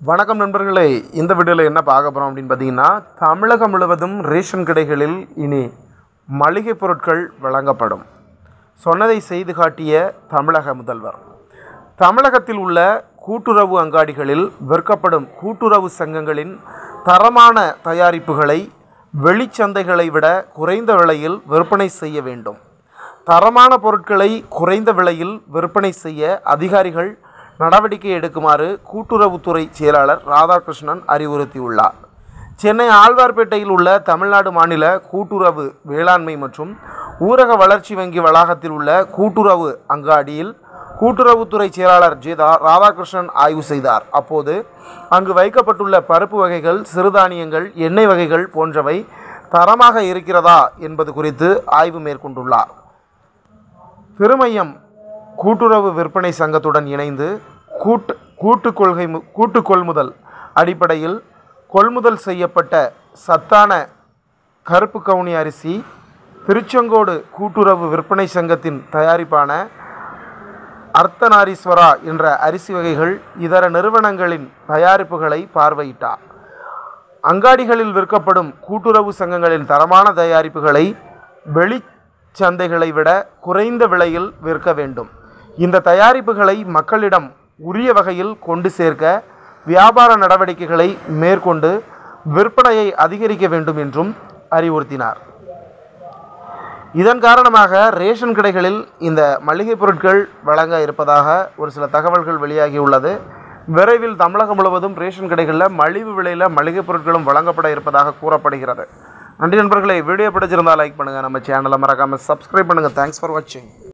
வணக்கம் நண்பர்களே இந்த வீடியோவில் என்ன பார்க்க போகிறோம் அப்படின்னு பார்த்தீங்கன்னா தமிழகம் முழுவதும் ரேஷன் கடைகளில் இனி மளிகை பொருட்கள் வழங்கப்படும் சொன்னதை செய்து காட்டிய தமிழக முதல்வர் தமிழகத்தில் உள்ள கூட்டுறவு அங்காடிகளில் விற்கப்படும் கூட்டுறவு சங்கங்களின் தரமான தயாரிப்புகளை வெளிச்சந்தைகளை விட குறைந்த விலையில் விற்பனை செய்ய வேண்டும் தரமான பொருட்களை குறைந்த விலையில் விற்பனை செய்ய அதிகாரிகள் நடவடிக்கை எடுக்குமாறு கூட்டுறவுத்துறை செயலாளர் ராதாகிருஷ்ணன் அறிவுறுத்தியுள்ளார் சென்னை ஆழ்வார்பேட்டையில் உள்ள தமிழ்நாடு மாநில கூட்டுறவு வேளாண்மை மற்றும் ஊரக வளர்ச்சி வங்கி வளாகத்தில் உள்ள கூட்டுறவு அங்காடியில் கூட்டுறவுத்துறை செயலாளர் ஜே ரா- ராதாகிருஷ்ணன் ஆய்வு செய்தார் அப்போது அங்கு வைக்கப்பட்டுள்ள பருப்பு வகைகள் சிறுதானியங்கள் எண்ணெய் வகைகள் போன்றவை தரமாக இருக்கிறதா என்பது குறித்து ஆய்வு மேற்கொண்டுள்ளார் திருமயம் கூட்டுறவு விற்பனை சங்கத்துடன் இணைந்து கூட்டு கூட்டு கொள்கை மு- கூட்டு கொள்முதல் அடிப்படையில் கொள்முதல் செய்யப்பட்ட சத்தான கருப்பு கவுனி அரிசி திருச்செங்கோடு கூட்டுறவு விற்பனை சங்கத்தின் தயாரிப்பான அர்த்தநாரீஸ்வரா என்ற அரிசி வகைகள் இதர நிறுவனங்களின் தயாரிப்புகளை பார்வையிட்டார் அங்காடிகளில் விற்கப்படும் கூட்டுறவு சங்கங்களின் தரமான தயாரிப்புகளை வெளிச்சந்தைகளை விட குறைந்த விலையில் விற்க வேண்டும் இந்த தயாரிப்புகளை மக்களிடம் உரிய வகையில் கொண்டு சேர்க்க வியாபார நடவடிக்கைகளை மேற்கொண்டு விற்பனையை அதிகரிக்க வேண்டும் என்றும் அறிவுறுத்தினார் இதன் காரணமாக ரேஷன் கடைகளில் இந்த மளிகை பொருட்கள் வழங்க இருப்பதாக ஒரு சில தகவல்கள் வெளியாகியுள்ளது விரைவில் தமிழகம் முழுவதும் ரேஷன் கடைகளில் மலிவு விலையில் மளிகை பொருட்களும் வழங்கப்பட இருப்பதாக கூறப்படுகிறது நன்றி நண்பர்களே வீடியோ பிடிச்சிருந்தால் லைக் பண்ணுங்கள் நம்ம சேனலை மறக்காமல் சப்ஸ்கிரைப் பண்ணுங்கள் தேங்க்ஸ் ஃபார் வாட்சிங்